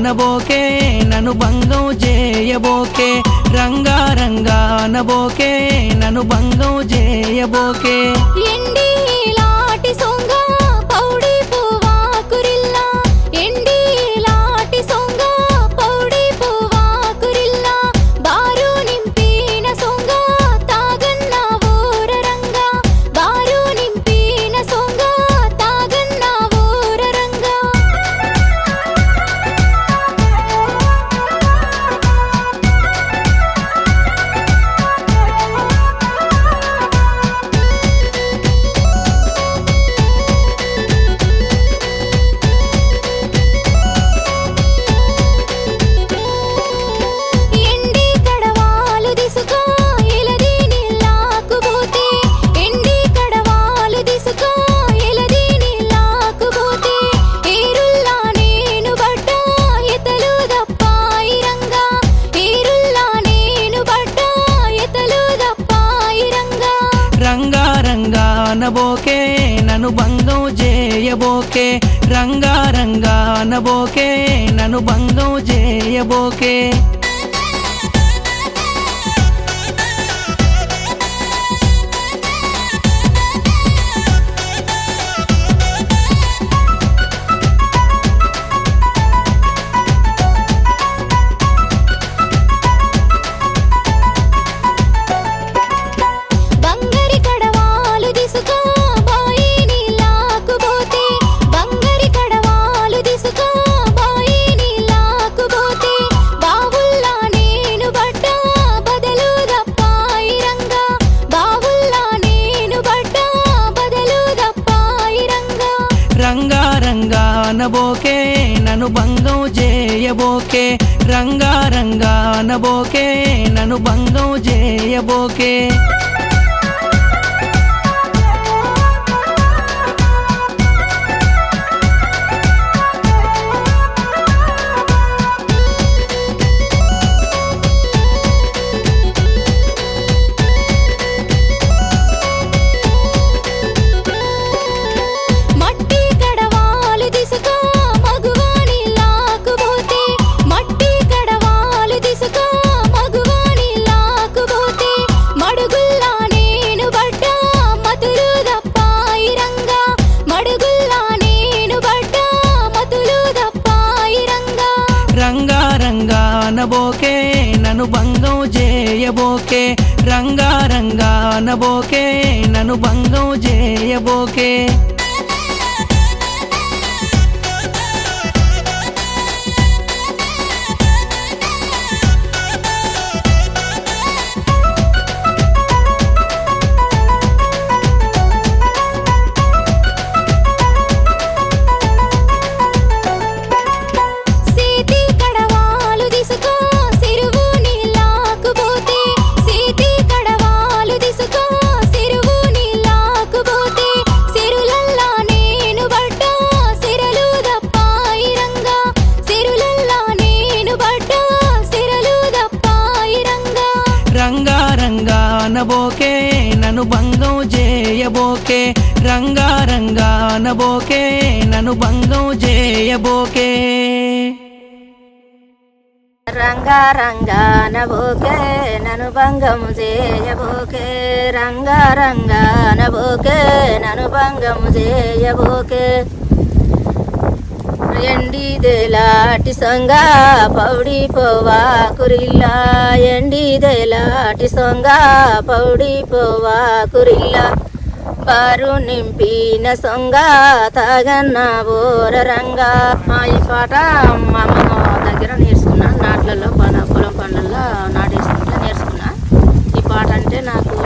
అనబోకే నన్ను భంగం చేయబోకే రంగా రంగా అనబోకే నన్ను భంగం చేయబోకే ఎండి లాటి సొంగ పౌడి పువ్వా కురిల్లా ఎండి లాటి సొంగ పౌడి పువ్వా కురిల్లా బారు నింపిన సొంగ తాగన్న ఊర రంగా బారు నింపిన సొంగ తాగన్న ఊర రంగా ఎండి కడవాలు దిసుకో ఎలది నీళ్ళకు పోతే ఎండి కడవాలు దిసుకో ఎలది నీళ్ళకు పోతే ఏరుల్లా నేను బడ్డా ఎతలు దప్పాయి రంగా ఏరుల్లా నేను బడ్డా ఎతలు దప్పాయి రంగా రంగా రంగా అనబోకే నన్ను భంగం చేయబోకే రంగా రంగా అనబోకే నన్ను భంగం చేయబోకే బంగారి కడవాలు దిసుకో బాయి నీళ్ళకు పోతే బంగారి కడవాలు దిసుకో బాయి నీళ్ళకు పోతే బావుల్లా నేను బడ్డా బదలు దప్పాయి రంగా బావుల్లా నేను బడ్డా బదలు దప్పాయి రంగా రంగా రంగా అనబోకే నన్ను భంగం చేయబోకే రంగా రంగా అనబోకే నన్ను భంగం చేయబోకే మట్టి కడవాలు దిసుకో మగువాని లాకు పోతే మట్టి కడవాలు దిసుకో మగువాని లాకు పోతే మడుగుల్లా నేను బడ్డా మతులు దప్పాయి రంగా మడుగుల్లా నేను బడ్డా మతులు దప్పాయి రంగా రంగా రంగా అనబోకే నన్ను భంగం చేయబోకే రంగా రంగా అనబోకే నన్ను భంగం చేయబోకే సీతి కడవాలు దిసుకో సిరువు నీళ్ళకు పోతే సీతి కడవాలు దిసుకో సిరువు నీళ్ళకు పోతే సిరులల్లా నేను బడ్డా సిరలు దప్పాయి రంగా సిరులల్లా నేను బడ్డా సిరలు దప్పాయి రంగా రంగా రంగా అనబోకే నన్ను భంగం చేయబోకే రంగా రంగా అనబోకే నన్ను భంగం చేయబోకే రంగా రంగా నబోకే నను భంగము చేయబోకే రంగా రంగా నబోకే నను భంగము చేయబోకే ఎండిదేలాటి సొంగ పౌడి పోవా కురిల్లా ఎండిదేలాటి సొంగ పౌడి పోవా కురిల్లా బారు నింపిన సొంగ తాగన్న బోర రంగా ఆ, ఈ పాట మా అమ్మమ్మ దగ్గర నేర్చుకున్నా నాట్లలో పన పొలం పనులలో నాటేస్తుంటే నేర్చుకున్నా ఈ పాట అంటే నాకు